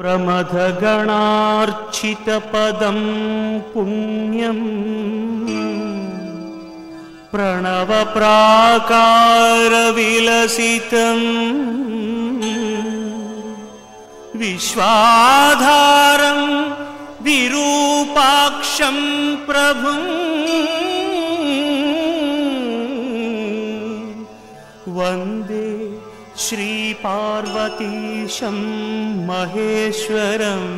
प्रमथगणार्चितपदं पुण्यम् प्रणवप्राकारविलसितम् विश्वाधारं विरूपाक्षं प्रभुम् वन्दे श्रीपार्वतीशं महेश्वरम्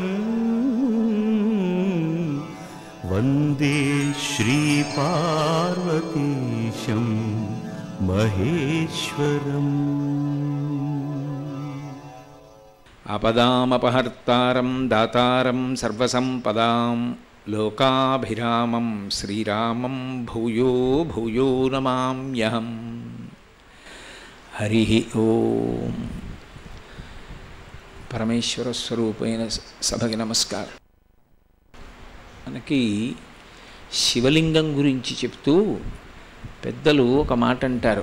वन्दे श्रीपार्वतीशं महेश्वरम् ఆపదామపహర్తారం దాతారం సర్వసంపదాం లోకాభిరామం శ్రీరామం భూయో భూయో నమామ్యహం హరి ఓం పరమేశ్వర స్వరూపైన సభకి నమస్కారం మనకి శివలింగం గురించి చెప్తూ పెద్దలు ఒక మాట అంటారు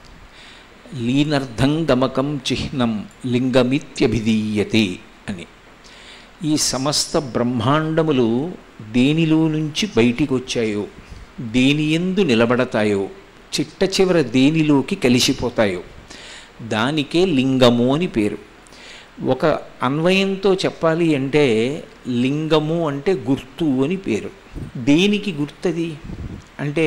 లీనర్థం గమకం చిహ్నం లింగమిత్యభిధీయతే అని ఈ సమస్త బ్రహ్మాండములు దేనిలో నుంచి బయటికి వచ్చాయో దేని ఎందు నిలబడతాయో చిట్ట చివర దేనిలోకి కలిసిపోతాయో దానికే లింగము అని పేరు ఒక అన్వయంతో చెప్పాలి అంటే లింగము అంటే గుర్తు అని పేరు దేనికి గుర్తది అంటే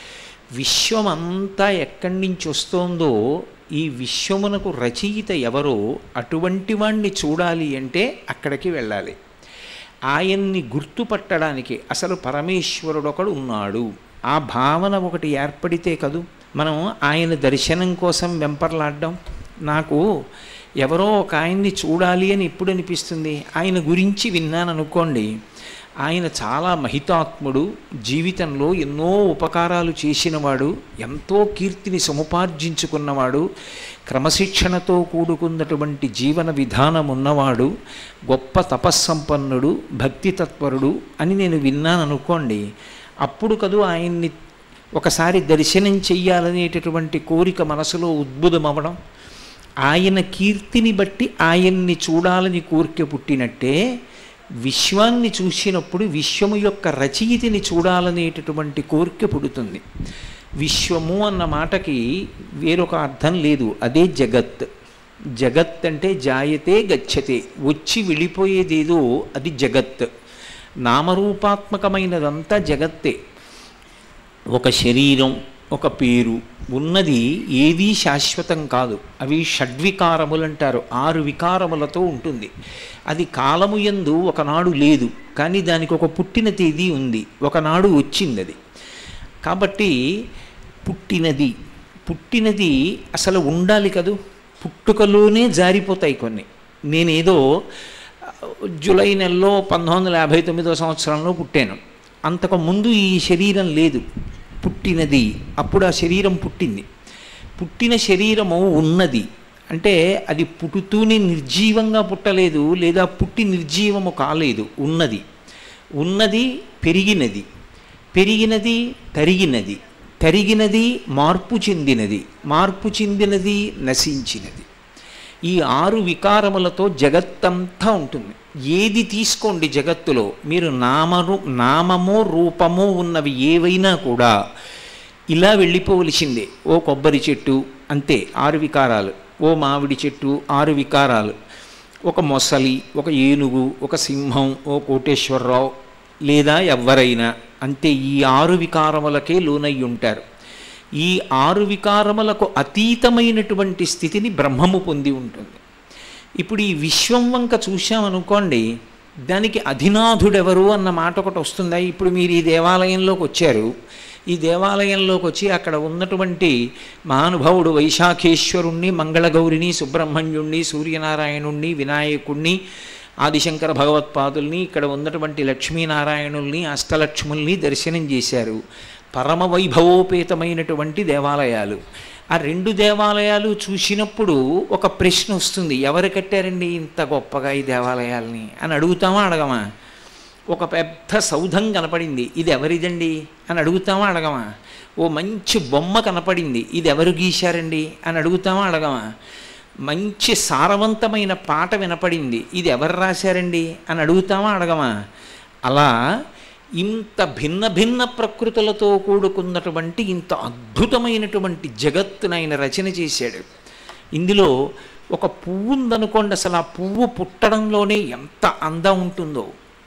విశ్వమంతా ఎక్కడి నుంచి వస్తోందో ఈ విశ్వమునకు రచయిత ఎవరో అటువంటి వాణ్ణి చూడాలి అంటే అక్కడికి వెళ్ళాలి ఆయన్ని గుర్తుపట్టడానికి అసలు పరమేశ్వరుడు ఒకడు ఉన్నాడు ఆ భావన ఒకటి ఏర్పడితే కదూ మనం ఆయన దర్శనం కోసం వెంపర్లాడ్డాం నాకు ఎవరో ఒక ఆయన్ని చూడాలి అని ఎప్పుడు అనిపిస్తుంది ఆయన గురించి విన్నాను అనుకోండి ఆయన చాలా మహితాత్ముడు జీవితంలో ఎన్నో ఉపకారాలు చేసినవాడు ఎంతో కీర్తిని సముపార్జించుకున్నవాడు క్రమశిక్షణతో కూడుకున్నటువంటి జీవన విధానం ఉన్నవాడు గొప్ప తపస్సంపన్నుడు భక్తి తత్పరుడు అని నేను విన్నాను అనుకోండి అప్పుడు కదూ ఆయన్ని ఒకసారి దర్శనం చెయ్యాలనేటటువంటి కోరిక మనసులో ఉద్భుతమవడం ఆయన కీర్తిని బట్టి ఆయన్ని చూడాలని కోరిక పుట్టినట్టే విశ్వాన్ని చూసినప్పుడు విశ్వము యొక్క రచయితని చూడాలనేటటువంటి కోరిక పుడుతుంది విశ్వము అన్న మాటకి వేరొక అర్థం లేదు అదే జగత్ జగత్ అంటే జాయతే గచ్చతే వచ్చి వెళ్ళిపోయేదేదో అది జగత్ నామరూపాత్మకమైనదంతా జగత్తే ఒక శరీరం ఒక పేరు ఉన్నది ఏదీ శాశ్వతం కాదు అవి షడ్వికారములు అంటారు ఆరు వికారములతో ఉంటుంది అది కాలము యందు ఒకనాడు లేదు కానీ దానికి ఒక పుట్టిన తేదీ ఉంది ఒకనాడు వచ్చింది అది కాబట్టి పుట్టినది పుట్టినది అసలు ఉండాలి కదూ పుట్టుకలోనే జారిపోతాయి కొన్ని నేనేదో జూలై నెలలో పంతొమ్మిది వందల యాభై తొమ్మిదో సంవత్సరంలో పుట్టాను అంతకు ముందు ఈ శరీరం లేదు పుట్టినది అప్పుడు ఆ శరీరం పుట్టింది పుట్టిన శరీరము ఉన్నది అంటే అది పుట్టుతూనే నిర్జీవంగా పుట్టలేదు లేదా పుట్టి నిర్జీవము కాలేదు ఉన్నది ఉన్నది పెరిగినది పెరిగినది తరిగినది తరిగినది మార్పు చెందినది మార్పు చెందినది నశించినది ఈ ఆరు వికారములతో జగత్తంతా ఉంటుంది ఏది తీసుకోండి జగత్తులో మీరు నామరు నామము రూపము ఉన్నవి ఏవైనా కూడా ఇలా వెళ్ళిపోవలసిందే ఓ కొబ్బరి చెట్టు అంతే ఆరు వికారాలు ఓ మామిడి చెట్టు ఆరు వికారాలు ఒక మొసలి ఒక ఏనుగు ఒక సింహం ఓ కోటేశ్వరరావు లేదా ఎవరైనా అంతే ఈ ఆరు వికారములకే లోనై ఉంటారు ఈ ఆరు వికారములకు అతీతమైనటువంటి స్థితిని బ్రహ్మము పొంది ఉంటుంది ఇప్పుడు ఈ విశ్వం వంక చూశామనుకోండి దానికి అధినాథుడెవరు అన్న మాట ఒకటి వస్తుందా ఇప్పుడు మీరు ఈ దేవాలయంలోకి వచ్చారు ఈ దేవాలయంలోకి వచ్చి అక్కడ ఉన్నటువంటి మహానుభావుడు వైశాఖేశ్వరుణ్ణి మంగళగౌరిని సుబ్రహ్మణ్యుణ్ణి సూర్యనారాయణుణ్ణి వినాయకుణ్ణి ఆదిశంకర భగవత్పాదుల్ని ఇక్కడ ఉన్నటువంటి లక్ష్మీనారాయణుల్ని అష్టలక్ష్ముల్ని దర్శనం చేశారు పరమ వైభవోపేతమైనటువంటి దేవాలయాలు ఆ రెండు దేవాలయాలు చూసినప్పుడు ఒక ప్రశ్న వస్తుంది ఎవరు కట్టారండి ఇంత గొప్పగా ఈ దేవాలయాల్ని అని అడుగుతామా అడగమా ఒక పెద్ద సౌధం కనపడింది ఇది ఎవరిదండి అని అడుగుతామా అడగమా ఓ మంచి బొమ్మ కనపడింది ఇది ఎవరు గీశారండి అని అడుగుతామా అడగమా మంచి సారవంతమైన పాట వినపడింది ఇది ఎవరు రాశారండి అని అడుగుతామా అడగమా అలా ఇంత భిన్న భిన్న ప్రకృతులతో కూడుకున్నటువంటి ఇంత అద్భుతమైనటువంటి జగత్తును ఆయన రచన చేశాడు ఇందులో ఒక పువ్వు ఉందనుకోండి అసలు ఆ పువ్వు పుట్టడంలోనే ఎంత అందం ఉంటుందో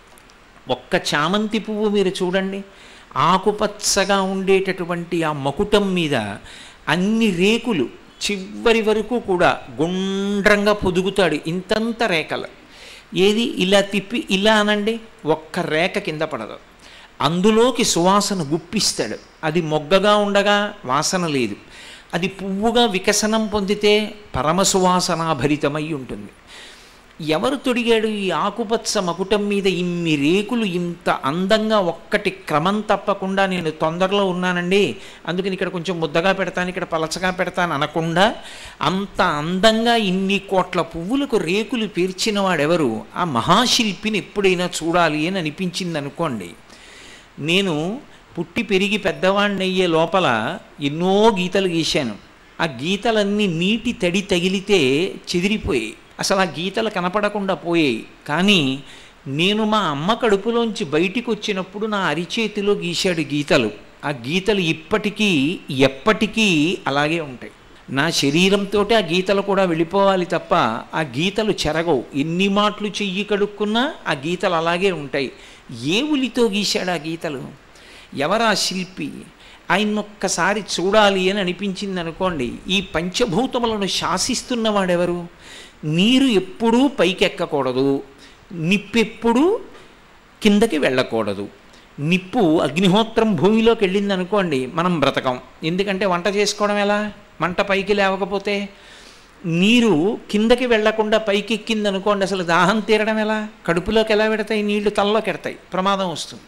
ఒక్క చామంతి పువ్వు మీరు చూడండి ఆకుపచ్చగా ఉండేటటువంటి ఆ మకుటం మీద అన్ని రేకులు చివరి వరకు కూడా గుండ్రంగా పొదుగుతాడు ఇంతంత రేఖలు ఏది ఇలా తిప్పి ఇలా అనండి ఒక్క రేఖ కింద పడదు అందులోకి సువాసన గుప్పిస్తాడు అది మొగ్గగా ఉండగా వాసన లేదు అది పువ్వుగా వికసనం పొందితే పరమ సువాసనాభరితమై ఉంటుంది ఎవరు తొడిగాడు ఈ ఆకుపచ్చ మకుటం మీద ఇన్ని రేకులు ఇంత అందంగా ఒక్కటి క్రమం తప్పకుండా నేను తొందరలో ఉన్నానండి అందుకని ఇక్కడ కొంచెం ముద్దగా పెడతాను ఇక్కడ పలచగా పెడతాను అనకుండా అంత అందంగా ఇన్ని కోట్ల పువ్వులకు రేకులు పేర్చిన వాడెవరు ఆ మహాశిల్పిని ఎప్పుడైనా చూడాలి అని అనిపించింది అనుకోండి నేను పుట్టి పెరిగి పెద్దవాడిని అయ్యే లోపల ఎన్నో గీతలు గీశాను ఆ గీతలన్నీ నీటి తడి తగిలితే చెదిరిపోయాయి అసలు ఆ గీతలు కనపడకుండా పోయాయి కానీ నేను మా అమ్మ కడుపులోంచి బయటికి వచ్చినప్పుడు నా అరిచేతిలో గీశాడు గీతలు ఆ గీతలు ఇప్పటికీ ఎప్పటికీ అలాగే ఉంటాయి నా శరీరంతో ఆ గీతలు కూడా వెళ్ళిపోవాలి తప్ప ఆ గీతలు చెరగవు ఎన్ని మాటలు చెయ్యి కడుక్కున్నా ఆ గీతలు అలాగే ఉంటాయి ఏ ఉలితో గీశాడు ఆ గీతలు ఎవరా శిల్పి ఆయన ఒక్కసారి చూడాలి అని అనిపించింది అనుకోండి ఈ పంచభూతములను శాసిస్తున్నవాడెవరు నీరు ఎప్పుడూ పైకెక్కకూడదు నిప్పెప్పుడూ కిందకి వెళ్ళకూడదు నిప్పు అగ్నిహోత్రం భూమిలోకి వెళ్ళింది అనుకోండి మనం బ్రతకం ఎందుకంటే వంట చేసుకోవడం ఎలా మంట పైకి లేవకపోతే నీరు కిందకి వెళ్లకుండా పైకి ఎక్కింది అనుకోండి అసలు దాహం తీరడం ఎలా కడుపులోకి ఎలా పెడతాయి నీళ్లు తలలోకి ఎడతాయి ప్రమాదం వస్తుంది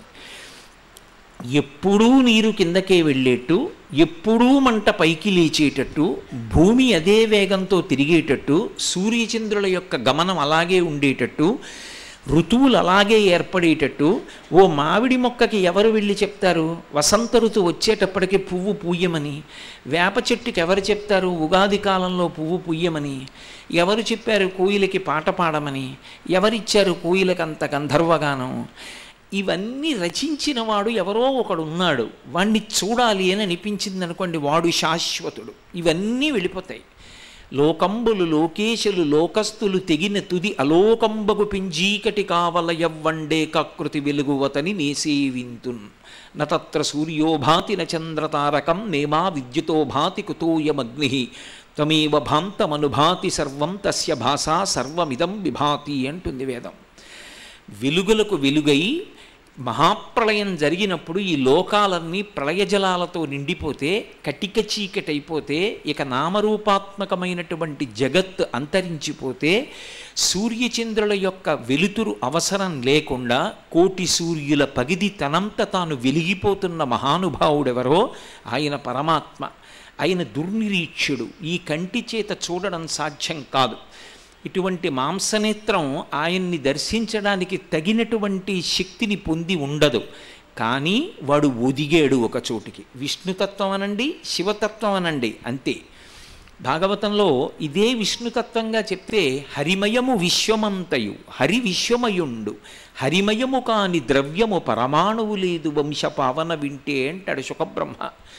ఎప్పుడూ నీరు కిందకే వెళ్ళేట్టు ఎప్పుడూ మంట పైకి లేచేటట్టు భూమి అదే వేగంతో తిరిగేటట్టు సూర్యచంద్రుల యొక్క గమనం అలాగే ఉండేటట్టు ఋతువులు అలాగే ఏర్పడేటట్టు ఓ మామిడి మొక్కకి ఎవరు వెళ్ళి చెప్తారు వసంత ఋతువు వచ్చేటప్పటికి పువ్వు పూయమని వేప చెట్టుకి ఎవరు చెప్తారు ఉగాది కాలంలో పువ్వు పూయమని ఎవరు చెప్పారు కోయిలకి పాట పాడమని ఎవరిచ్చారు కోయిలకి అంత గంధర్వగానం ఇవన్నీ రచించిన వాడు ఎవరో ఒకడు ఉన్నాడు వాణ్ణి చూడాలి అని అనిపించింది అనుకోండి వాడు శాశ్వతుడు ఇవన్నీ వెళ్ళిపోతాయి లోకంబులు లోకేశులు లోకస్తులు తెగిన తుది అలోకంబగు పింజీకటి కావల యవ్వండే కకృతి వెలుగువతని నేసేవింతున్ నత్ర సూర్యో భాతి న చంద్రతారకం నేమా విద్యుతో భాతి కుతోయమగ్ని తమేవ భాంతమనుభాతి సర్వం తస్య భాషా సర్వమిదం విభాతి అంటుంది వేదం వెలుగులకు వెలుగై మహాప్రళయం జరిగినప్పుడు ఈ లోకాలన్నీ ప్రళయజలాలతో నిండిపోతే కటిక చీకటైపోతే ఇక నామరూపాత్మకమైనటువంటి జగత్ అంతరించిపోతే సూర్యచంద్రుల యొక్క వెలుతురు అవసరం లేకుండా కోటి సూర్యుల పగిది తనంత తాను వెలిగిపోతున్న మహానుభావుడెవరో ఆయన పరమాత్మ ఆయన దుర్నిరీక్షుడు ఈ కంటి చేత చూడడం సాధ్యం కాదు ఇటువంటి మాంసనేత్రం ఆయన్ని దర్శించడానికి తగినటువంటి శక్తిని పొంది ఉండదు కానీ వాడు ఒదిగాడు ఒక చోటికి విష్ణుతత్వం అనండి శివతత్వం అనండి అంతే భాగవతంలో ఇదే విష్ణుతత్వంగా చెప్తే హరిమయము విశ్వమంతయు హరి విశ్వమయుండు హరిమయము కాని ద్రవ్యము పరమాణువు లేదు వంశ పావన వింటే అంటాడు శుకబ్రహ్మ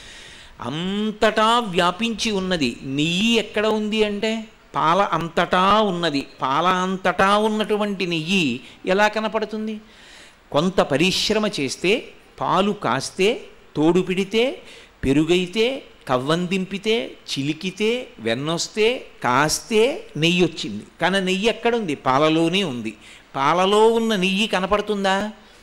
అంతటా వ్యాపించి ఉన్నది నెయ్యి ఎక్కడ ఉంది అంటే పాల అంతటా ఉన్నది పాల అంతటా ఉన్నటువంటి నెయ్యి ఎలా కనపడుతుంది కొంత పరిశ్రమ చేస్తే పాలు కాస్తే తోడు పిడితే పెరుగైతే కవ్వం దింపితే చిలికితే వెన్నొస్తే కాస్తే నెయ్యి వచ్చింది కానీ నెయ్యి ఎక్కడుంది పాలలోనే ఉంది పాలలో ఉన్న నెయ్యి కనపడుతుందా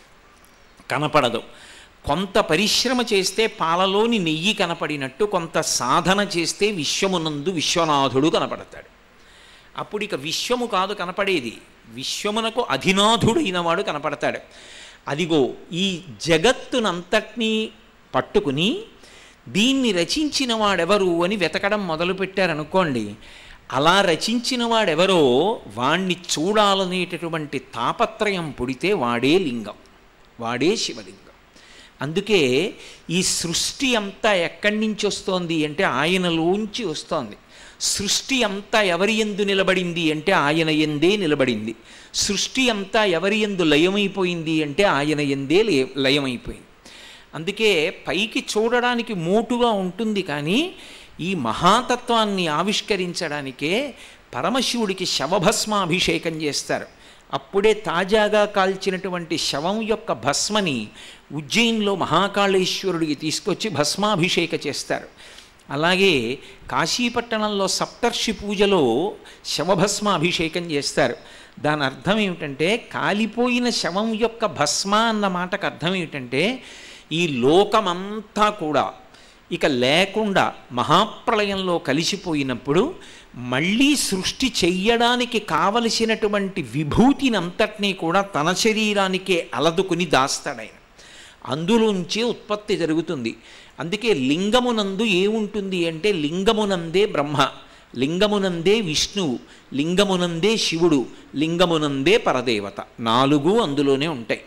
కనపడదు కొంత పరిశ్రమ చేస్తే పాలలోని నెయ్యి కనపడినట్టు కొంత సాధన చేస్తే విశ్వమునందు విశ్వనాథుడు కనపడతాడు అప్పుడు ఇక విశ్వము కాదు కనపడేది విశ్వమునకు అధినాథుడైన వాడు కనపడతాడు అదిగో ఈ జగత్తునంతటినీ పట్టుకుని దీన్ని రచించిన వాడెవరు అని వెతకడం మొదలుపెట్టారనుకోండి అలా రచించిన వాడెవరో వాణ్ణి చూడాలనేటటువంటి తాపత్రయం పుడితే వాడే లింగం వాడే శివలింగం అందుకే ఈ సృష్టి అంతా ఎక్కడి నుంచి వస్తోంది అంటే ఆయనలోంచి వస్తోంది సృష్టి అంతా ఎవరి ఎందు నిలబడింది అంటే ఆయన ఎందే నిలబడింది సృష్టి అంతా ఎవరి ఎందు లయమైపోయింది అంటే ఆయన ఎందే లయ లయమైపోయింది అందుకే పైకి చూడడానికి మోటుగా ఉంటుంది కానీ ఈ మహాతత్వాన్ని ఆవిష్కరించడానికే పరమశివుడికి శవభస్మాభిషేకం చేస్తారు అప్పుడే తాజాగా కాల్చినటువంటి శవం యొక్క భస్మని ఉజ్జయిన్లో మహాకాళేశ్వరుడికి తీసుకొచ్చి భస్మాభిషేక చేస్తారు అలాగే కాశీపట్టణంలో సప్తర్షి పూజలో శవభస్మాభిషేకం చేస్తారు దాని అర్థం ఏమిటంటే కాలిపోయిన శవం యొక్క భస్మ అన్న మాటకు అర్థం ఏమిటంటే ఈ లోకమంతా కూడా ఇక లేకుండా మహాప్రళయంలో కలిసిపోయినప్పుడు మళ్ళీ సృష్టి చెయ్యడానికి కావలసినటువంటి విభూతిని అంతటినీ కూడా తన శరీరానికే అలదుకుని దాస్తాడాయన అందులోంచే ఉత్పత్తి జరుగుతుంది అందుకే లింగమునందు ఏముంటుంది అంటే లింగమునందే బ్రహ్మ లింగమునందే విష్ణువు లింగమునందే శివుడు లింగమునందే పరదేవత నాలుగు అందులోనే ఉంటాయి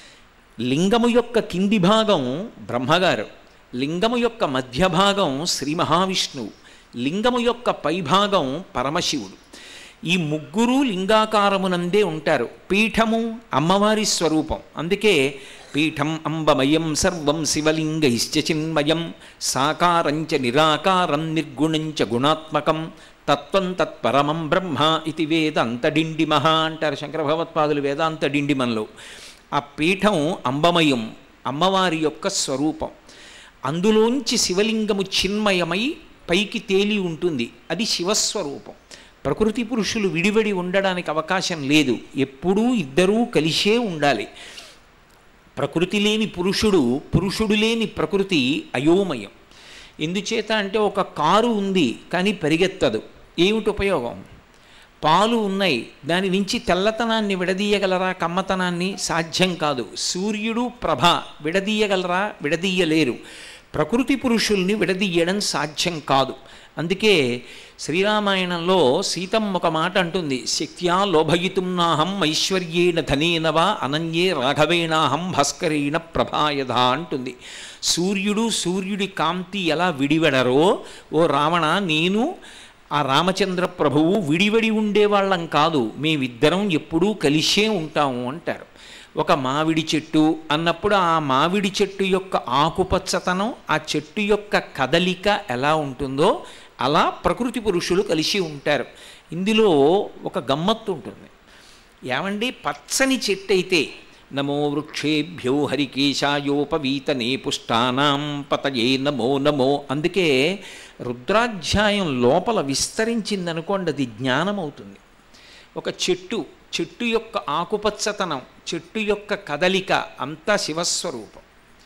లింగము యొక్క కింది భాగం బ్రహ్మగారు లింగము యొక్క మధ్య భాగం శ్రీ మహావిష్ణువు లింగము యొక్క పైభాగం పరమశివుడు ఈ ముగ్గురు లింగాకారమునందే ఉంటారు పీఠము అమ్మవారి స్వరూపం అందుకే పీఠం అంబమయం సర్వం శివలింగైశ్చ చిన్మయం సాకారంచ నిరాకారం నిర్గుణంచ గుణాత్మకం తత్వం తత్పరమం బ్రహ్మ ఇది వేదాంతడిండిమహ అంటారు శంకర భగవత్పాదులు వేదాంతడిండిమంలో ఆ పీఠం అంబమయం అమ్మవారి యొక్క స్వరూపం అందులోంచి శివలింగము చిన్మయమై పైకి తేలి ఉంటుంది అది శివస్వరూపం ప్రకృతి పురుషులు విడివడి ఉండడానికి అవకాశం లేదు ఎప్పుడూ ఇద్దరూ కలిసే ఉండాలి ప్రకృతి లేని పురుషుడు పురుషుడు లేని ప్రకృతి అయోమయం ఎందుచేత అంటే ఒక కారు ఉంది కానీ పరిగెత్తదు ఏమిటి ఉపయోగం పాలు ఉన్నాయి దాని నుంచి తెల్లతనాన్ని విడదీయగలరా కమ్మతనాన్ని సాధ్యం కాదు సూర్యుడు ప్రభ విడదీయగలరా విడదీయలేరు ప్రకృతి పురుషుల్ని విడదీయడం సాధ్యం కాదు అందుకే శ్రీరామాయణంలో సీతమ్మ ఒక మాట అంటుంది శక్త్యా లోభయితుం నాహం ఐశ్వర్యేణ ధనేన వా అనన్యే రాఘవేణాహం భాస్కరేణ ప్రభాయధ అంటుంది సూర్యుడు సూర్యుడి కాంతి ఎలా విడివడరో ఓ రావణ నేను ఆ రామచంద్ర ప్రభువు విడివడి ఉండేవాళ్ళం కాదు మేమిద్దరం ఎప్పుడూ కలిసే ఉంటాము అంటారు ఒక మామిడి చెట్టు అన్నప్పుడు ఆ మామిడి చెట్టు యొక్క ఆకుపచ్చతనం ఆ చెట్టు యొక్క కదలిక ఎలా ఉంటుందో అలా ప్రకృతి పురుషులు కలిసి ఉంటారు ఇందులో ఒక గమ్మత్తు ఉంటుంది ఏమండి పచ్చని చెట్టు అయితే నమో వృక్షేభ్యో హరికేశాయోపవీతనే పుష్టానాం పతయే నమో నమో అందుకే రుద్రాధ్యాయం లోపల విస్తరించిందనుకోండి అది జ్ఞానం అవుతుంది ఒక చెట్టు చెట్టు యొక్క ఆకుపచ్చతనం చెట్టు యొక్క కదలిక అంతా శివస్వరూపం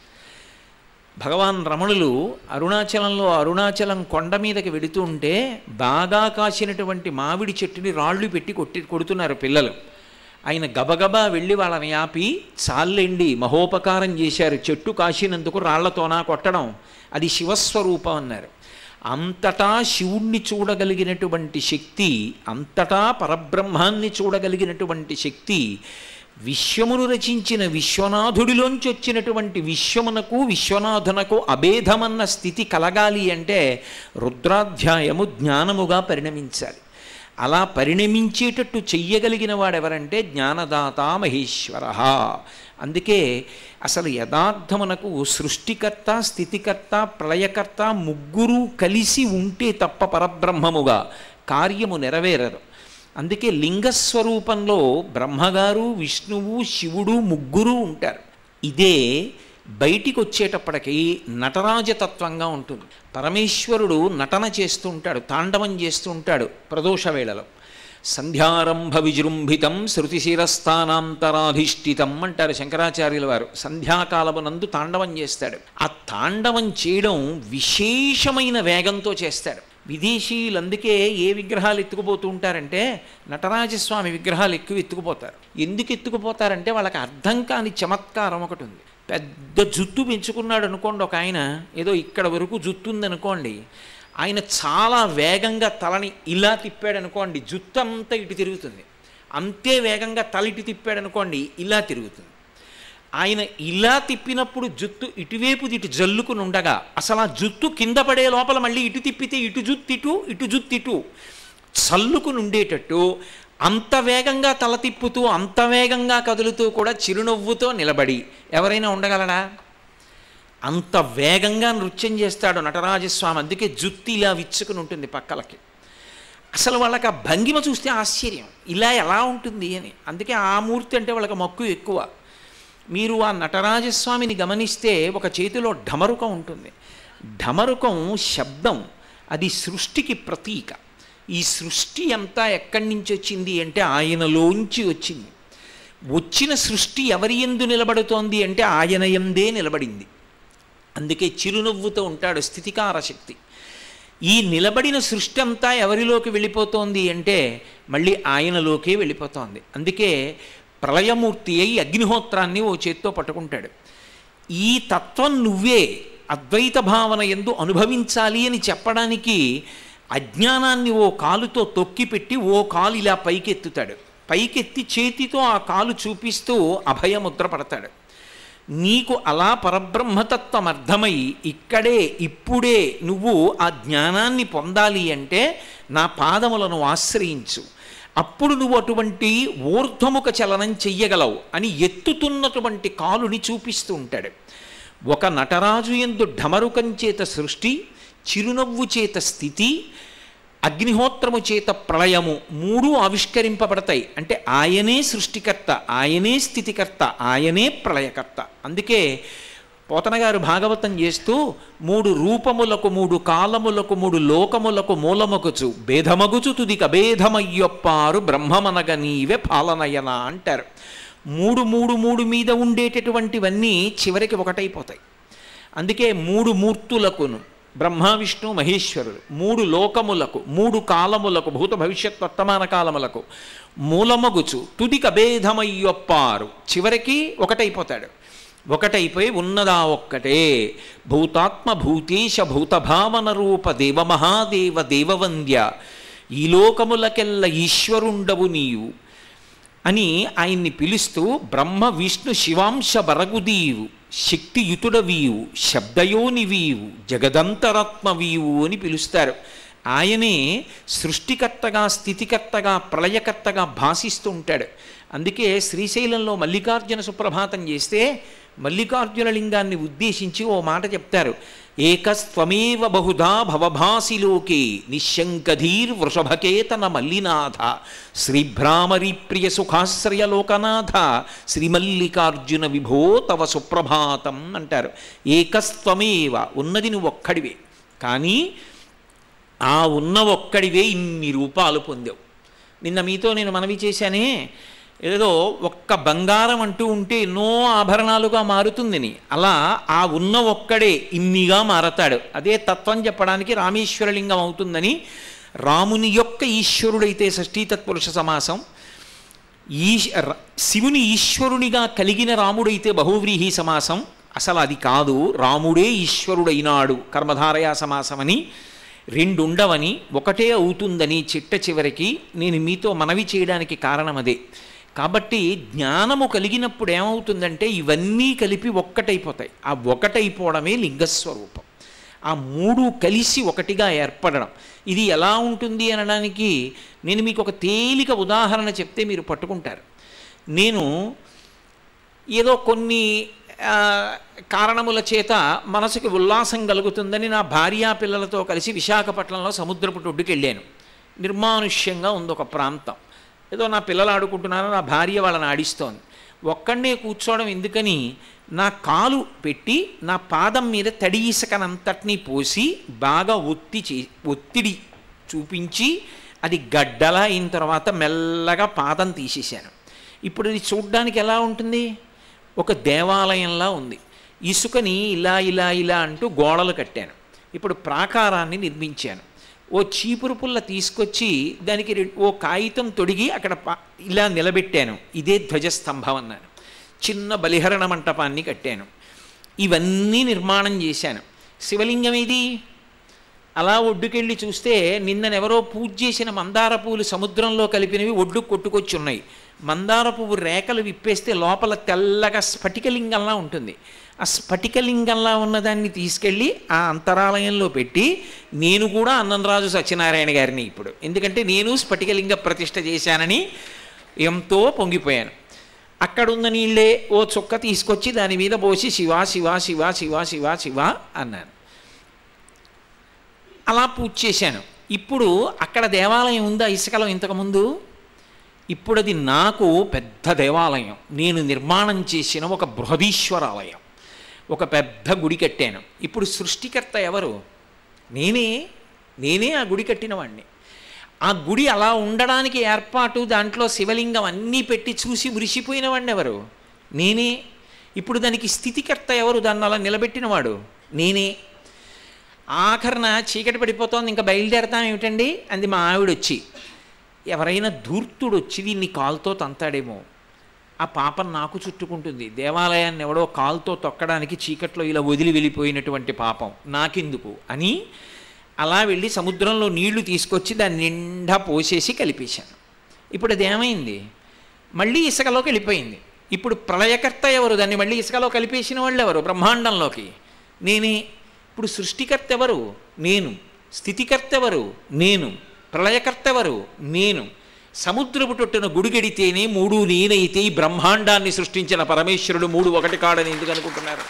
భగవాన్ రమణులు అరుణాచలంలో అరుణాచలం కొండ మీదకి వెడుతూ ఉంటే బాగా కాసినటువంటి మామిడి చెట్టుని రాళ్ళు పెట్టి కొట్టి కొడుతున్నారు పిల్లలు ఆయన గబగబా వెళ్ళి వాళ్ళని ఆపి చాలండి మహోపకారం చేశారు చెట్టు కాసినందుకు రాళ్లతోనా కొట్టడం అది శివస్వరూపం అన్నారు అంతటా శివుణ్ణి చూడగలిగినటువంటి శక్తి అంతటా పరబ్రహ్మాన్ని చూడగలిగినటువంటి శక్తి విశ్వమును రచించిన విశ్వనాథుడిలోంచి వచ్చినటువంటి విశ్వమునకు విశ్వనాథునకు అభేదమన్న స్థితి కలగాలి అంటే రుద్రాధ్యాయము జ్ఞానముగా పరిణమించాలి అలా పరిణమించేటట్టు చెయ్యగలిగిన వాడెవరంటే జ్ఞానదాత మహేశ్వర అందుకే అసలు యథార్థమునకు సృష్టికర్త స్థితికర్త ప్రళయకర్త ముగ్గురు కలిసి ఉంటే తప్ప పరబ్రహ్మముగా కార్యము నెరవేరదు అందుకే లింగస్వరూపంలో బ్రహ్మగారు విష్ణువు శివుడు ముగ్గురు ఉంటారు ఇదే బయటికి వచ్చేటప్పటికి నటరాజతత్వంగా ఉంటుంది పరమేశ్వరుడు నటన చేస్తూ ఉంటాడు తాండవం చేస్తూ ఉంటాడు ప్రదోష వేళలో సంధ్యారంభ విజృంభితం శృతిశిరస్థానాంతరాధిష్ఠితం అంటారు శంకరాచార్యుల వారు సంధ్యాకాలమునందు తాండవం చేస్తాడు ఆ తాండవం చేయడం విశేషమైన వేగంతో చేస్తాడు విదేశీయులు అందుకే ఏ విగ్రహాలు ఎత్తుకుపోతూ ఉంటారంటే నటరాజస్వామి విగ్రహాలు ఎక్కువ ఎత్తుకుపోతారు ఎందుకు ఎత్తుకుపోతారంటే వాళ్ళకి అర్థం కాని చమత్కారం ఒకటి ఉంది పెద్ద జుత్తు పెంచుకున్నాడు అనుకోండి ఒక ఆయన ఏదో ఇక్కడ వరకు జుత్తు ఉందనుకోండి ఆయన చాలా వేగంగా తలని ఇలా తిప్పాడు అనుకోండి జుత్తు అంతా ఇటు తిరుగుతుంది అంతే వేగంగా తల ఇటు తిప్పాడు అనుకోండి ఇలా తిరుగుతుంది ఆయన ఇలా తిప్పినప్పుడు జుత్తు ఇటువైపు ఇటు జల్లుకుని ఉండగా అసలు ఆ జుత్తు కింద పడే లోపల మళ్ళీ ఇటు తిప్పితే ఇటు జుత్తు ఇటు ఇటు జుత్తు ఇటు చల్లుకుని ఉండేటట్టు అంత వేగంగా తల తిప్పుతూ అంత వేగంగా కదులుతూ కూడా చిరునవ్వుతో నిలబడి ఎవరైనా ఉండగలడా అంత వేగంగా నృత్యం చేస్తాడు నటరాజస్వామి అందుకే జుత్తి ఇలా విచ్చుకుని ఉంటుంది పక్కలకి అసలు వాళ్ళకి ఆ భంగిమ చూస్తే ఆశ్చర్యం ఇలా ఎలా ఉంటుంది అని అందుకే ఆ మూర్తి అంటే వాళ్ళకి మక్కువ ఎక్కువ మీరు ఆ నటరాజస్వామిని గమనిస్తే ఒక చేతిలో ఢమరుకం ఉంటుంది ఢమరుకం శబ్దం అది సృష్టికి ప్రతీక ఈ సృష్టి అంతా ఎక్కడి నుంచి వచ్చింది అంటే ఆయనలోంచి వచ్చింది వచ్చిన సృష్టి ఎవరి ఎందు నిలబడుతోంది అంటే ఆయన ఎందే నిలబడింది అందుకే చిరునవ్వుతో ఉంటాడు స్థితికార శక్తి ఈ నిలబడిన సృష్టి అంతా ఎవరిలోకి వెళ్ళిపోతోంది అంటే మళ్ళీ ఆయనలోకే వెళ్ళిపోతోంది అందుకే ప్రళయమూర్తి అయి అగ్నిహోత్రాన్ని ఓ చేత్తో పట్టుకుంటాడు ఈ తత్వం నువ్వే అద్వైత భావన ఎందు అనుభవించాలి అని చెప్పడానికి అజ్ఞానాన్ని ఓ కాలుతో తొక్కి పెట్టి ఓ కాలు ఇలా పైకెత్తుతాడు పైకెత్తి చేతితో ఆ కాలు చూపిస్తూ అభయముద్ర పడతాడు నీకు అలా పరబ్రహ్మతత్వం అర్థమై ఇక్కడే ఇప్పుడే నువ్వు ఆ జ్ఞానాన్ని పొందాలి అంటే నా పాదములను ఆశ్రయించు అప్పుడు నువ్వు అటువంటి ఊర్ధ్వముఖ చలనం చెయ్యగలవు అని ఎత్తుతున్నటువంటి కాలుని చూపిస్తూ ఉంటాడు ఒక నటరాజు ఎందు ఢమరుకం చేత సృష్టి చిరునవ్వు చేత స్థితి అగ్నిహోత్రము చేత ప్రళయము మూడు ఆవిష్కరింపబడతాయి అంటే ఆయనే సృష్టికర్త ఆయనే స్థితికర్త ఆయనే ప్రళయకర్త అందుకే పోతన గారు భాగవతం చేస్తూ మూడు రూపములకు మూడు కాలములకు మూడు లోకములకు మూలమగుచు భేదమగుచు తుదిక భేదమయ్యొప్పారు బ్రహ్మమనగ నీవే పాలనయన అంటారు మూడు మూడు మూడు మీద ఉండేటటువంటివన్నీ చివరికి ఒకటైపోతాయి అందుకే మూడు మూర్తులకును బ్రహ్మ విష్ణు మహేశ్వరుడు మూడు లోకములకు మూడు కాలములకు భూత భవిష్యత్ వర్తమాన కాలములకు మూలమగుచు తుదిక భేదమయ్యొప్పారు చివరికి ఒకటైపోతాడు ఒకటైపోయి ఉన్నదా ఒక్కటే భూతాత్మ భూతేశ భూతభావన రూప దేవమహాదేవ దేవవంద్య ఈ లోకములకెల్ల ఈశ్వరుండవు నీవు అని ఆయన్ని పిలుస్తూ బ్రహ్మ విష్ణు శివాంశ బరగుదీవు శక్తియుతుడవీవు శబ్దయోనివీవు జగదంతరాత్మవీవు అని పిలుస్తారు ఆయనే సృష్టికర్తగా స్థితికర్తగా ప్రళయకర్తగా భాషిస్తూ ఉంటాడు అందుకే శ్రీశైలంలో మల్లికార్జున సుప్రభాతం చేస్తే మల్లికార్జున లింగాన్ని ఉద్దేశించి ఓ మాట చెప్తారు ఏకస్త్వమేవ బహుధా భవభాసిలోకే నిశంకధీర్ వృషభకేతన మల్లినాథ శ్రీభ్రామరి ప్రియ సుఖాశ్రయ లోకనాథ శ్రీమల్లికార్జున విభో తవ సుప్రభాతం అంటారు ఏకస్త్వమేవ ఉన్నది నువ్వు ఒక్కడివే కానీ ఆ ఉన్న ఒక్కడివే ఇన్ని రూపాలు పొందావు నిన్న మీతో నేను మనవి చేశానే ఏదో ఒక్క బంగారం అంటూ ఉంటే ఎన్నో ఆభరణాలుగా మారుతుందని అలా ఆ ఉన్న ఒక్కడే ఇన్నిగా మారతాడు అదే తత్వం చెప్పడానికి రామేశ్వరలింగం అవుతుందని రాముని యొక్క ఈశ్వరుడైతే షష్ఠీతత్పురుష సమాసం ఈ శివుని ఈశ్వరునిగా కలిగిన రాముడైతే బహువ్రీహి సమాసం అసలు అది కాదు రాముడే ఈశ్వరుడైనాడు కర్మధారయా సమాసమని రెండుండవని ఒకటే అవుతుందని చిట్ట చివరికి నేను మీతో మనవి చేయడానికి కారణం అదే కాబట్టి జ్ఞానము కలిగినప్పుడు ఏమవుతుందంటే ఇవన్నీ కలిపి ఒక్కటైపోతాయి ఆ ఒకటైపోవడమే లింగస్వరూపం ఆ మూడు కలిసి ఒకటిగా ఏర్పడడం ఇది ఎలా ఉంటుంది అనడానికి నేను మీకు ఒక తేలిక ఉదాహరణ చెప్తే మీరు పట్టుకుంటారు నేను ఏదో కొన్ని ఆ, కారణముల చేత మనసుకి ఉల్లాసం కలుగుతుందని నా భార్యా పిల్లలతో కలిసి విశాఖపట్నంలో సముద్రపు ఒడ్డుకి వెళ్ళాను నిర్మానుష్యంగా ఉంది ఒక ప్రాంతం ఏదో నా పిల్లలు ఆడుకుంటున్నారు నా భార్య వాళ్ళని ఆడిస్తోంది ఒక్కడనే కూర్చోవడం ఎందుకని నా కాలు పెట్టి నా పాదం మీద తడి ఇసుకనంతటినీ పోసి బాగా ఒత్తి చే ఒత్తిడి చూపించి అది గడ్డలా అయిన తర్వాత మెల్లగా పాదం తీసేశాను ఇప్పుడు ఇది చూడ్డానికి ఎలా ఉంటుంది ఒక దేవాలయంలా ఉంది ఇసుకని ఇలా ఇలా ఇలా అంటూ గోడలు కట్టాను ఇప్పుడు ప్రాకారాన్ని నిర్మించాను ఓ చీపురు పుల్ల తీసుకొచ్చి దానికి రె- ఓ కాగితం తొడిగి అక్కడ పా- ఇలా నిలబెట్టాను ఇదే ధ్వజస్తంభం అన్నాను చిన్న బలిహరణ మంటపాన్ని కట్టాను ఇవన్నీ నిర్మాణం చేశాను శివలింగం ఇది అలా ఒడ్డుకెళ్ళి చూస్తే నిన్ననెవరో పూజ చేసిన మందార పూలు సముద్రంలో కలిపినవి ఒడ్డు కొట్టుకొచ్చి ఉన్నాయి మందార పువ్వు రేఖలు విప్పేస్తే లోపల తెల్లగా స్ఫటికలింగంలా ఉంటుంది ఆ స్ఫటికలింగంలా ఉన్నదాన్ని తీసుకెళ్ళి ఆ అంతరాలయంలో పెట్టి నేను కూడా అన్నంరాజు సత్యనారాయణ గారిని ఇప్పుడు ఎందుకంటే నేను స్ఫటికలింగ ప్రతిష్ఠ చేశానని ఎంతో పొంగిపోయాను అక్కడ ఉన్న నీళ్ళే ఓ చుక్క తీసుకొచ్చి దాని మీద పోసి శివ శివ శివ శివ శివ శివ అన్నాను అలా పూజ చేశాను ఇప్పుడు అక్కడ దేవాలయం ఉందా ఇసుకలో ఇంతకుముందు ఇప్పుడు అది నాకు పెద్ద దేవాలయం నేను నిర్మాణం చేసిన ఒక బృహదీశ్వరాలయం ఒక పెద్ద గుడి కట్టాను ఇప్పుడు సృష్టికర్త ఎవరు నేనే నేనే ఆ గుడి కట్టిన వాడిని ఆ గుడి అలా ఉండడానికి ఏర్పాటు దాంట్లో శివలింగం అన్నీ పెట్టి చూసి మురిసిపోయిన వాడిని ఎవరు నేనే ఇప్పుడు దానికి స్థితికర్త ఎవరు దాన్ని అలా నిలబెట్టినవాడు నేనే ఆఖరణ చీకటి పడిపోతోంది ఇంకా బయలుదేరతాం ఏమిటండి అంది మా ఆవిడ వచ్చి ఎవరైనా ధూర్తుడు వచ్చి దీన్ని కాలుతో తంతాడేమో ఆ పాపం నాకు చుట్టుకుంటుంది దేవాలయాన్ని ఎవడో కాలుతో తొక్కడానికి చీకట్లో ఇలా వదిలి వెళ్ళిపోయినటువంటి పాపం నాకెందుకు అని అలా వెళ్ళి సముద్రంలో నీళ్లు తీసుకొచ్చి దాన్ని నిండా పోసేసి కలిపేశాను ఇప్పుడు అది ఏమైంది మళ్ళీ ఇసుకలోకి వెళ్ళిపోయింది ఇప్పుడు ప్రళయకర్త ఎవరు దాన్ని మళ్ళీ ఇసుకలో కలిపేసిన వాళ్ళు ఎవరు బ్రహ్మాండంలోకి నేనే ఇప్పుడు సృష్టికర్త ఎవరు నేను స్థితికర్త ఎవరు నేను ప్రళయకర్త ఎవరు నేను సముద్రపు తొట్టున గుడిగడితేనే మూడు నేనైతే ఈ బ్రహ్మాండాన్ని సృష్టించిన పరమేశ్వరుడు మూడు ఒకటి కాడని ఎందుకు అనుకుంటున్నారు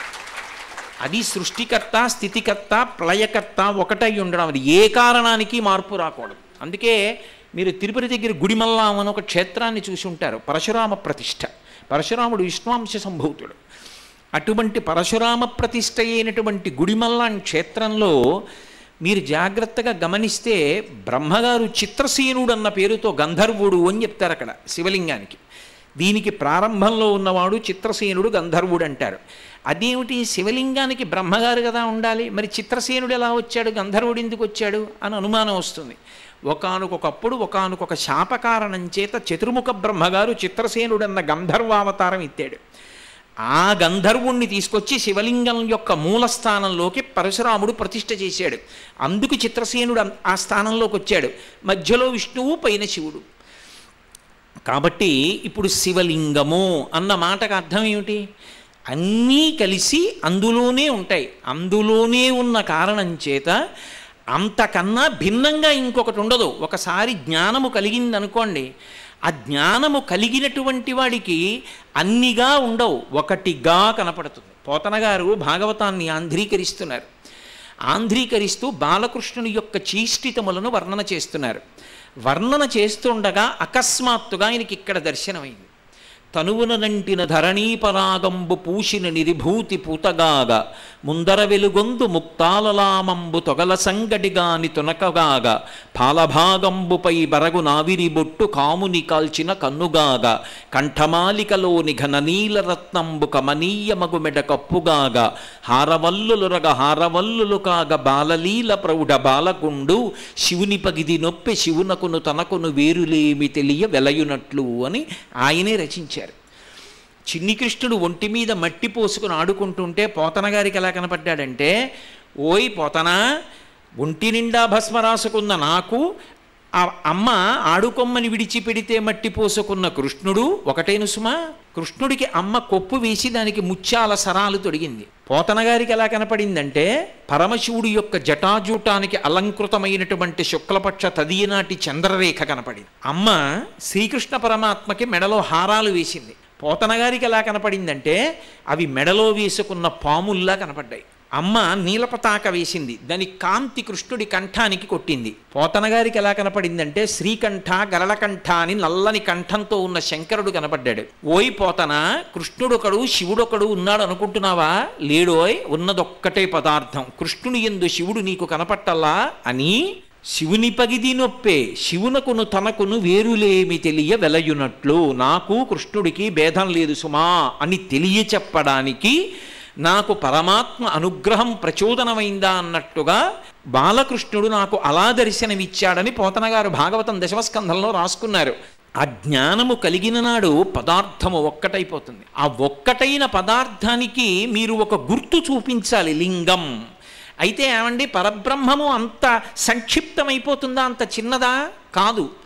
అది సృష్టికర్త స్థితికర్త ప్రళయకర్త ఒకటై ఉండడం అది ఏ కారణానికి మార్పు రాకూడదు అందుకే మీరు తిరుపతి దగ్గర గుడిమల్లాం అని ఒక క్షేత్రాన్ని చూసి ఉంటారు పరశురామ ప్రతిష్ఠ పరశురాముడు విష్ణువంశ సంభూతుడు అటువంటి పరశురామ ప్రతిష్ఠ అయినటువంటి గుడిమల్లాం క్షేత్రంలో మీరు జాగ్రత్తగా గమనిస్తే బ్రహ్మగారు చిత్రసేనుడు అన్న పేరుతో గంధర్వుడు అని చెప్తారు అక్కడ శివలింగానికి దీనికి ప్రారంభంలో ఉన్నవాడు చిత్రసేనుడు గంధర్వుడు అంటారు అదేమిటి శివలింగానికి బ్రహ్మగారు కదా ఉండాలి మరి చిత్రసేనుడు ఎలా వచ్చాడు గంధర్వుడు ఎందుకు వచ్చాడు అని అనుమానం వస్తుంది ఒకానొకప్పుడు ఒకానొక శాపకారణం చేత చతుర్ముఖ బ్రహ్మగారు చిత్రసేనుడన్న గంధర్వావతారం ఎత్తాడు ఆ గంధర్వుణ్ణి తీసుకొచ్చి శివలింగం యొక్క మూల స్థానంలోకి పరశురాముడు ప్రతిష్ఠ చేశాడు అందుకు చిత్రసేనుడు అం- ఆ స్థానంలోకి వచ్చాడు మధ్యలో విష్ణువు పైన శివుడు కాబట్టి ఇప్పుడు శివలింగము అన్న మాటకు అర్థం ఏమిటి అన్నీ కలిసి అందులోనే ఉంటాయి అందులోనే ఉన్న కారణం చేత అంతకన్నా భిన్నంగా ఇంకొకటి ఉండదు ఒకసారి జ్ఞానము కలిగిందనుకోండి ఆ జ్ఞానము కలిగినటువంటి వాడికి అన్నిగా ఉండవు ఒకటిగా కనపడుతుంది పోతన గారు భాగవతాన్ని ఆంధ్రీకరిస్తున్నారు ఆంధ్రీకరిస్తూ బాలకృష్ణుని యొక్క చీష్టితములను వర్ణన చేస్తున్నారు వర్ణన చేస్తుండగా అకస్మాత్తుగా ఆయనకి ఇక్కడ దర్శనమైంది తనువున నంటిన ధరణీపరాగంబు పూసిన నిరిభూతి పూతగాగ ముందర వెలుగొందు ముక్తాలలామంబు తొగల సంగడిగాని తునకగాగ పాలభాగంబుపై బరగు నావిరి బొట్టు కాముని కాల్చిన కన్నుగాగ కంఠమాలికలోని ఘననీల రత్నంబు కమనీయమగు మెడ కప్పుగాగ హారవల్లులురగ హారవల్లులు కాగ బాలలీల ప్రౌఢ బాలకుండు శివుని పగిది నొప్పి శివునకును తనకును వేరులేమి తెలియ వెలయునట్లు అని ఆయనే రచించారు చిన్ని కృష్ణుడు ఒంటి మీద మట్టి పోసుకుని ఆడుకుంటుంటే పోతన గారికి ఎలా కనపడ్డాడంటే ఓయ్ పోతన ఒంటి నిండా భస్మ రాసుకున్న నాకు ఆ అమ్మ ఆడుకొమ్మని విడిచిపెడితే మట్టి పోసుకున్న కృష్ణుడు ఒకటేను సుమా కృష్ణుడికి అమ్మ కొప్పు వేసి దానికి ముత్యాల సరాలు తొడిగింది పోతన గారికి ఎలా కనపడిందంటే పరమశివుడి యొక్క జటాజూటానికి అలంకృతమైనటువంటి శుక్లపక్ష తదియనాటి చంద్రరేఖ కనపడింది అమ్మ శ్రీకృష్ణ పరమాత్మకి మెడలో హారాలు వేసింది పోతన గారికి ఎలా కనపడిందంటే అవి మెడలో వేసుకున్న పాముల్లా కనపడ్డాయి అమ్మ నీలపతాక వేసింది దాని కాంతి కృష్ణుడి కంఠానికి కొట్టింది పోతన గారికి ఎలా కనపడిందంటే శ్రీకంఠ గరళకంఠ అని నల్లని కంఠంతో ఉన్న శంకరుడు కనపడ్డాడు ఓయ్ పోతన కృష్ణుడొకడు శివుడొకడు ఉన్నాడు అనుకుంటున్నావా లేడోయ్ ఉన్నదొక్కటే పదార్థం కృష్ణుని ఎందు శివుడు నీకు కనపట్టల్లా అని శివుని పగిది నొప్పే శివునకును తనకును వేరులేమి తెలియ వెలయునట్లు నాకు కృష్ణుడికి భేదం లేదు సుమా అని తెలియచెప్పడానికి నాకు పరమాత్మ అనుగ్రహం ప్రచోదనమైందా అన్నట్టుగా బాలకృష్ణుడు నాకు అలా దర్శనమిచ్చాడని పోతనగారు భాగవతం దశమస్కంధంలో రాసుకున్నారు ఆ జ్ఞానము కలిగిన నాడు పదార్థము ఒక్కటైపోతుంది ఆ ఒక్కటైన పదార్థానికి మీరు ఒక గుర్తు చూపించాలి లింగం అయితే ఏమండి పరబ్రహ్మము అంత సంక్షిప్తమైపోతుందా అంత చిన్నదా కాదు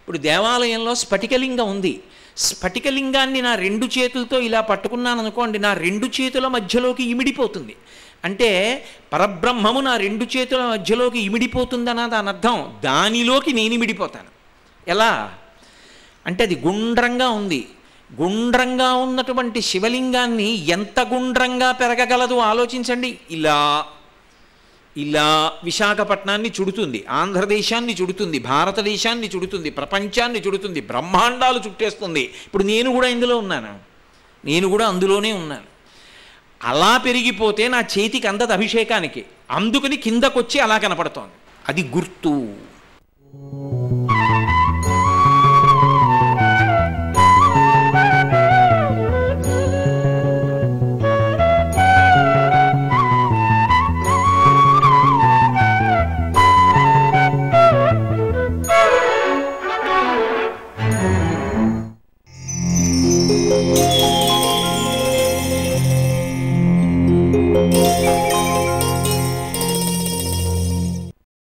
ఇప్పుడు దేవాలయంలో స్ఫటికలింగం ఉంది స్ఫటికలింగాన్ని నా రెండు చేతులతో ఇలా పట్టుకున్నాను అనుకోండి నా రెండు చేతుల మధ్యలోకి ఇమిడిపోతుంది అంటే పరబ్రహ్మము నా రెండు చేతుల మధ్యలోకి ఇమిడిపోతుందన్న దాని అర్థం దానిలోకి నేను ఇమిడిపోతాను ఎలా అంటే అది గుండ్రంగా ఉంది గుండ్రంగా ఉన్నటువంటి శివలింగాన్ని ఎంత గుండ్రంగా పెరగగలదో ఆలోచించండి ఇలా ఇలా విశాఖపట్నాన్ని చుడుతుంది ఆంధ్రదేశాన్ని చుడుతుంది భారతదేశాన్ని చుడుతుంది ప్రపంచాన్ని చుడుతుంది బ్రహ్మాండాలు చుట్టేస్తుంది ఇప్పుడు నేను కూడా ఇందులో ఉన్నాను నేను కూడా అందులోనే ఉన్నాను అలా పెరిగిపోతే నా చేతికి అందదు అభిషేకానికి అందుకని కిందకొచ్చి అలా కనపడుతోంది అది గుర్తు